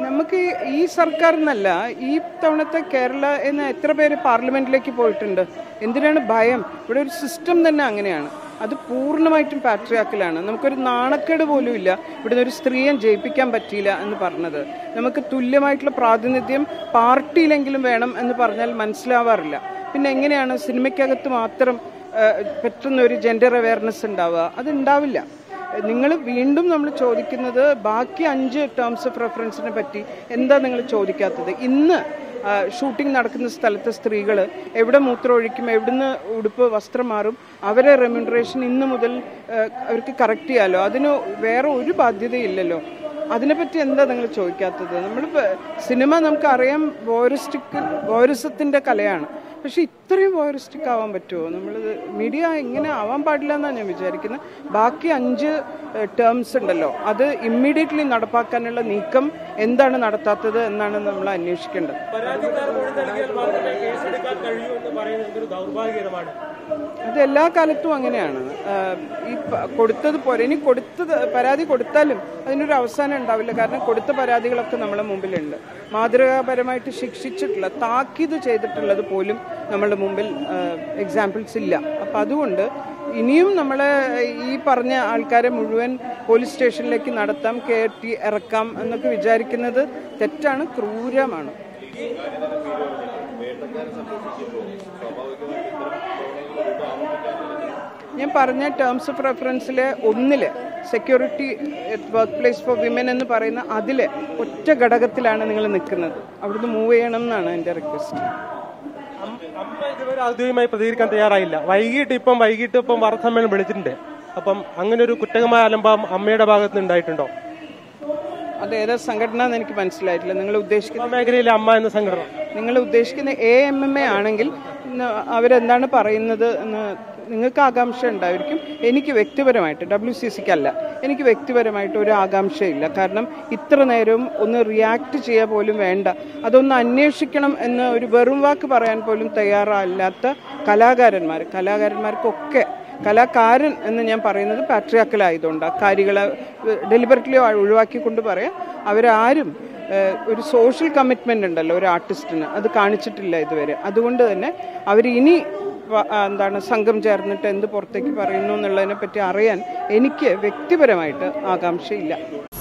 നമുക്ക് ഈ- ഈ സർക്കാർ എന്നല്ല ഈ തവണത്തെ കേരള എന്ന എത്ര പേര് പാർലമെന്റിലേക്ക് പോയിട്ടുണ്ട് എന്തിനാണ് ഭയം ഇവിടെ ഒരു സിസ്റ്റം തന്നെ അങ്ങനെയാണ് അത് പൂർണ്ണമായിട്ടും പാട്രിയാക്കലാണ് നമുക്കൊരു നാണക്കേട് പോലും ഇല്ല ഇവിടുന്ന് ഒരു സ്ത്രീയെ ജയിപ്പിക്കാൻ പറ്റിയില്ല എന്ന് പറഞ്ഞത് നമുക്ക് തുല്യമായിട്ടുള്ള പ്രാതിനിധ്യം പാർട്ടിയിലെങ്കിലും വേണം എന്ന് പറഞ്ഞാൽ മനസ്സിലാവാറില്ല പിന്നെ എങ്ങനെയാണ് സിനിമയ്ക്കകത്ത് മാത്രം ആ, പറ്റുന്ന ഒരു ജെൻഡർ അവയർനെസ് ഉണ്ടാവുക അത് ഉണ്ടാവില്ല നിങ്ങൾ വീണ്ടും നമ്മൾ ചോദിക്കുന്നത് ബാക്കി അഞ്ച് ടേംസ് ഓഫ് റെഫറൻസിനെ പറ്റി എന്താ നിങ്ങൾ ചോദിക്കാത്തത് ഇന്ന് ഷൂട്ടിംഗ് നടക്കുന്ന സ്ഥലത്തെ സ്ത്രീകൾ എവിടെ മൂത്രമൊഴിക്കും എവിടുന്ന് ഉടുപ്പ് വസ്ത്രം മാറും അവരെ റെമ്യൂണറേഷൻ ഇന്ന് മുതൽ ആ, അവർക്ക് കറക്റ്റ് ചെയ്യാലോ അതിന് വേറെ ഒരു ബാധ്യതയില്ലല്ലോ അതിനെപ്പറ്റി എന്താ നിങ്ങൾ ചോദിക്കാത്തത് നമ്മൾ സിനിമ നമുക്കറിയാം വോറിസ്റ്റിക് വോറിസത്തിൻ്റെ കലയാണ് പക്ഷെ ഇത്രയും വോറിസ്റ്റിക് ആവാൻ പറ്റുമോ നമ്മൾ മീഡിയ ഇങ്ങനെ ആവാൻ പാടില്ല എന്നാണ് ഞാൻ വിചാരിക്കുന്നത് ബാക്കി അഞ്ച് ടേംസ് ഉണ്ടല്ലോ അത് ഇമ്മീഡിയറ്റ്ലി നടപ്പാക്കാനുള്ള നീക്കം എന്താണ് നടത്താത്തത് എന്നാണ് നമ്മൾ അന്വേഷിക്കേണ്ടത് പരാതിക്കാർ മൊഴി നൽകിയാൽ മാത്രമേ കേസെടുക്കാൻ കഴിയൂ എന്ന് പറയുന്നത് ഒരു ദൗർഭാഗ്യകരമാണ് അത് എല്ലാ കാലത്തും അങ്ങനെയാണ് ആഹ് ഈ പ- കൊടുത്തത് പോരെ ഇനി കൊടുത്തത് പരാതി കൊടുത്താലും അതിനൊരു അവസാനം ഉണ്ടാവില്ല കാരണം കൊടുത്ത പരാതികളൊക്കെ നമ്മുടെ മുമ്പിലുണ്ട് മാതൃകാപരമായിട്ട് ശിക്ഷിച്ചിട്ടുള്ള താക്കീത് ചെയ്തിട്ടുള്ളത് പോലും നമ്മളുടെ മുമ്പിൽ എക്സാമ്പിൾസ് ഇല്ല അപ്പം അതുകൊണ്ട് ഇനിയും നമ്മളെ ഈ പറഞ്ഞ ആൾക്കാരെ മുഴുവൻ പോലീസ് സ്റ്റേഷനിലേക്ക് നടത്താം കയറ്റി ഇറക്കാം എന്നൊക്കെ വിചാരിക്കുന്നത് തെറ്റാണ് ക്രൂരമാണ് ഞാൻ പറഞ്ഞ ടേംസ് ഓഫ് റെഫറൻസിലെ ഒന്നില് security work place for women എന്ന് പറയുന്ന അതിലെ ഒറ്റ ഘടകത്തിലാണ് നിങ്ങൾ നിൽക്കുന്നത് അവിടുന്ന് മൂവ് ചെയ്യണം എന്നാണ് എൻ്റെ റിക്വസ്റ്റ് അം- അമ്മ ഇതുവരെ ഔദ്യോഗികമായി പ്രതികരിക്കാൻ തയ്യാറായില്ല വൈകിട്ട് ഇപ്പം വൈകിട്ട് ഇപ്പം വാർത്താ സമ്മേളനം വിളിച്ചിട്ടുണ്ട് അപ്പം അങ്ങനെ ഒരു കുറ്റകരമായ അലംബം അമ്മയുടെ ഭാഗത്ത് നിന്ന് ഉണ്ടായിട്ടുണ്ടോ അത് ഏതാ സംഘടന എന്ന് എനിക്ക് മനസ്സിലായിട്ടില്ല നിങ്ങൾ ഉദ്ദേശിക്കുന്ന ആ മേഖലയിലെ അമ്മ എന്ന സംഘടന നിങ്ങൾ ഉദ്ദേശിക്കുന്ന എ എം എം എ ആണെങ്കിൽ ഇന്ന് അവരെന്താണ് പറയുന്നത് എന്ന് നിങ്ങൾക്ക് ആകാംക്ഷ ഉണ്ടായിരിക്കും എനിക്ക് വ്യക്തിപരമായിട്ട് ഡബ്ല്യു സി സിക്കല്ല എനിക്ക് വ്യക്തിപരമായിട്ട് ഒരു ആകാംക്ഷയില്ല കാരണം ഇത്ര നേരവും ഒന്ന് റിയാക്ട് ചെയ്യുക പോലും വേണ്ട അതൊന്ന് അന്വേഷിക്കണം എന്ന് ഒരു വെറും വാക്ക് പറയാൻ പോലും തയ്യാറല്ലാത്ത കലാകാരന്മാർ കലാകാരന്മാർക്കൊക്കെ കലാകാരൻ എന്ന് ഞാൻ പറയുന്നത് പാട്രിയാക്കലായതുകൊണ്ട് കാര്യങ്ങളെ ഡെലിബററ്റ്ലി ഒഴിവാക്കിക്കൊണ്ട് പറയാം അവരാരും ഏഹ്, ഒരു സോഷ്യൽ കമ്മിറ്റ്മെന്റ് ഉണ്ടല്ലോ ഒരു ആർട്ടിസ്റ്റിന് അത് കാണിച്ചിട്ടില്ല ഇതുവരെ അതുകൊണ്ട് തന്നെ അവർ ഇനി വ- ആ, എന്താണ് സംഘം ചേർന്നിട്ട് എന്ത് പുറത്തേക്ക് പറയുന്നു എന്നുള്ളതിനെ പറ്റി അറിയാൻ എനിക്ക് വ്യക്തിപരമായിട്ട് ആകാംക്ഷയില്ല